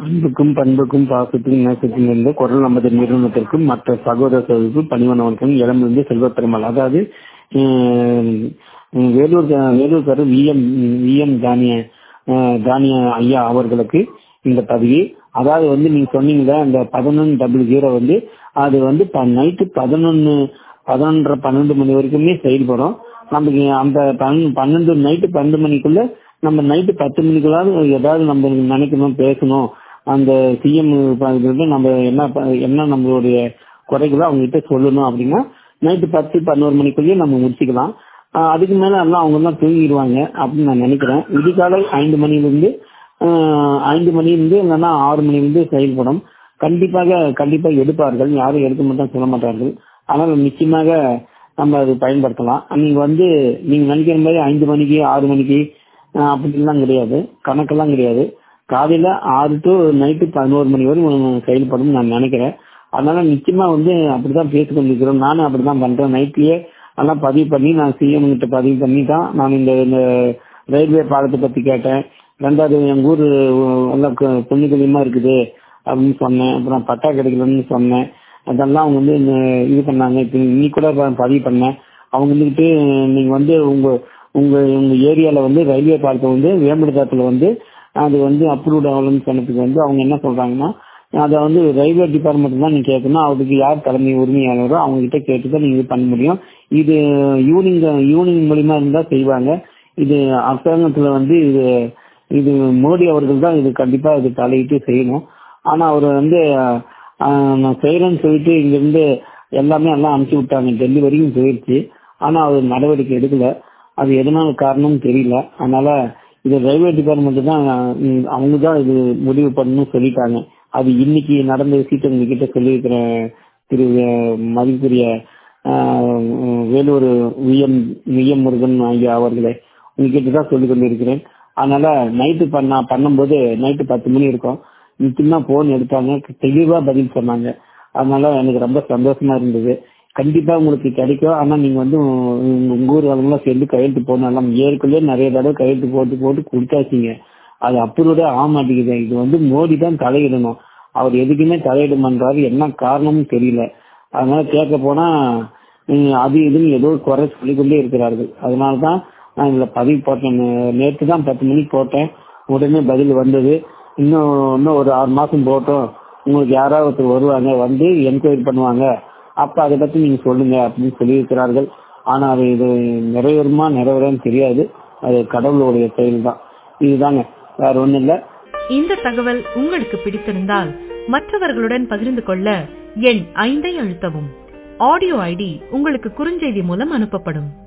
அன்புக்கும் பண்புக்கும் பாசத்துக்கும் நேசத்துக்கும் இருந்த குரல் நமது நிறுவனத்திற்கும் மற்ற சகோதர சகோதரிக்கும் பணிவனவனுக்கும் இடமிருந்து செல்வ பெருமாள் அதாவது உம், உம், வேலூர் வேலூர்காரர் வி எம் வி எம் தானிய அஹ், தானிய ஐயா அவர்களுக்கு இந்த பதவி அதாவது வந்து நீங்க சொன்னீங்களா இந்த பதினொன்று டபுள் ஜீரோ வந்து அது வந்து நைட்டு பதினொன்னு பதினொன்றரை பன்னெண்டு மணி வரைக்குமே செயல்படும் நமக்கு அந்த பன்னெண்டு பன்னெண்டு நைட்டு பன்னெண்டு மணிக்குள்ள நம்ம நைட்டு பத்து மணிக்குள்ளாவது ஏதாவது நம்ம நினைக்கணும் பேசணும் அந்த சிஎம் நம்ம என்ன ப- என்ன நம்மளுடைய குறைகளோ அவங்க கிட்ட சொல்லணும் அப்படின்னா நைட்டு பத்து பதினோரு மணிக்குள்ளேயே நம்ம முடிச்சுக்கலாம் ஆஹ் அதுக்கு மேல எல்லாம் அவங்க எல்லாம் தூங்கிடுவாங்க அப்படின்னு நான் நினைக்கிறேன் விடிகாலை ஐந்து மணிலிருந்து ஆஹ் ஐந்து மணிலிருந்து இல்லைன்னா ஆறு மணிலிருந்து செயல்படும் கண்டிப்பாக கண்டிப்பாக எடுப்பார்கள் யாரும் எடுக்க மாட்டாங்க சொல்ல மாட்டார்கள் ஆனால் நிச்சயமாக நம்ம அது பயன்படுத்தலாம் நீங்க வந்து நீங்க நினைக்கிற மாதிரி ஐந்து மணிக்கு ஆறு மணிக்கு ஆஹ் அப்படிலாம் கிடையாது கணக்கெல்லாம் கிடையாது காலையில ஆறு டு நைட்டு பதினோரு மணி வரை செயல்படும் நான் நினைக்கிறேன் அதனால நிச்சயமா வந்து அப்படிதான் பேசி கொண்டிருக்கிறோம் நானும் அப்படிதான் பண்றேன் நைட்லயே எல்லாம் பதிவு பண்ணி நான் சிஎம் கிட்ட பதிவு பண்ணி தான் நான் இந்த இந்த ரயில்வே பாலத்தை பத்தி கேட்டேன் ரெண்டாவது எங்க ஊர் எல்லாம் கு- புண்ணியகுலியமா இருக்குது அப்படின்னு சொன்னேன் அப்புறம் பட்டா கிடைக்கலன்னு சொன்னேன் அதெல்லாம் அவங்க வந்து இந்த இது பண்ணாங்க இப்ப இன்னைக்கு கூட ப- பதிவு பண்ணேன் அவங்க வந்துட்டு நீங்க வந்து உங்க உங்க உங்க ஏரியால வந்து ரயில்வே பாலத்தை வந்து வேம்படுதாத்துல வந்து அது வந்து அப்ரூவ்ட் ஆகலன்னு சொன்னதுக்கு வந்து அவங்க என்ன சொல்றாங்கன்னா அதை வந்து ரயில்வே டிபார்ட்மெண்ட் தான் நீங்க கேட்கணும் அதுக்கு யார் தலைமை உரிமையாளரோ அவங்க கிட்ட கேட்டு தான் நீங்க இது பண்ண முடியும் இது யூனிங் யூனிங் மூலியமா இருந்தா செய்வாங்க இது அரசாங்கத்துல வந்து இது இது மோடி அவர்கள் தான் இது கண்டிப்பா இது தலையிட்டு செய்யணும் ஆனா அவர் வந்து ஆஹ், நான் செய்யறேன்னு சொல்லிட்டு இங்க இருந்து எல்லாமே எல்லாம் அனுப்பிச்சு விட்டாங்க டெல்லி வரைக்கும் போயிடுச்சு ஆனா அவர் நடவடிக்கை எடுக்கல அது எதனால காரணம்னு தெரியல அதனால இது ரயில்வே டிபார்ட்மெண்ட் தான் உம், அவங்க தான் இது முடிவு பண்ணணும்னு சொல்லிட்டாங்க அது இன்னைக்கு நடந்த விஷயத்த உங்ககிட்ட சொல்லியிருக்கிறேன் திரு அஹ், மதிப்புரிய ஆஹ், உம், வேலூர் விஎம் விஎம் முருகன் ஐயா அவர்களே உங்ககிட்ட தான் சொல்லிக் கொண்டிருக்கிறேன் அதனால நைட்டு பண்ண பண்ணும்போது நைட்டு பத்து மணி இருக்கும் நிச்சயமா போன் எடுத்தாங்க தெளிவா பதில் சொன்னாங்க அதனால எனக்கு ரொம்ப சந்தோஷமா இருந்தது கண்டிப்பா உங்களுக்கு கிடைக்கும் ஆனா நீங்க வந்து உங்க உங்க ஊர் ஆளுங்களாம் சேர்ந்து கையெழுத்து போடணும் எல்லாம் ஏற்கனவே நிறைய தடவை கையெழுத்து போட்டு போட்டு கொடுத்தாச்சுங்க அது அப்ரூவ்டே ஆக மாட்டேங்குது இது வந்து மோடி தான் தலையிடணும் அவர் எதுக்குமே தலையிட மாட்டாரு என்ன காரணமும் தெரியல அதனால கேட்க போனா ஹம், அது இதுன்னு ஏதோ குறை சொல்லிக்கொண்டே இருக்கிறார்கள் அதனால தான் நான் இதுல பதிவு போட்டேன் நே- நேத்து தான் பத்து மணிக்கு போட்டேன் உடனே பதில் வந்தது இன்னும் இன்னும் ஒரு ஆறு மாசம் போட்டோம் உங்களுக்கு யாராவது ஒருத்தர் வருவாங்க வந்து என்கொயரி பண்ணுவாங்க அப்ப அதை பத்தி நீங்க சொல்லுங்க அப்படின்னு சொல்லியிருக்கிறார்கள் ஆனா அது இது நிறைவேறுமா நிறைவேறான்னு தெரியாது அது கடவுளுடைய செயல் தான் இதுதாங்க வேற ஒண்ணும் இல்ல இந்த தகவல் உங்களுக்கு பிடித்திருந்தால் மற்றவர்களுடன் பகிர்ந்து கொள்ள எண் ஐந்தை அழுத்தவும் ஆடியோ ஐடி உங்களுக்கு குறுஞ்செய்தி மூலம் அனுப்பப்படும்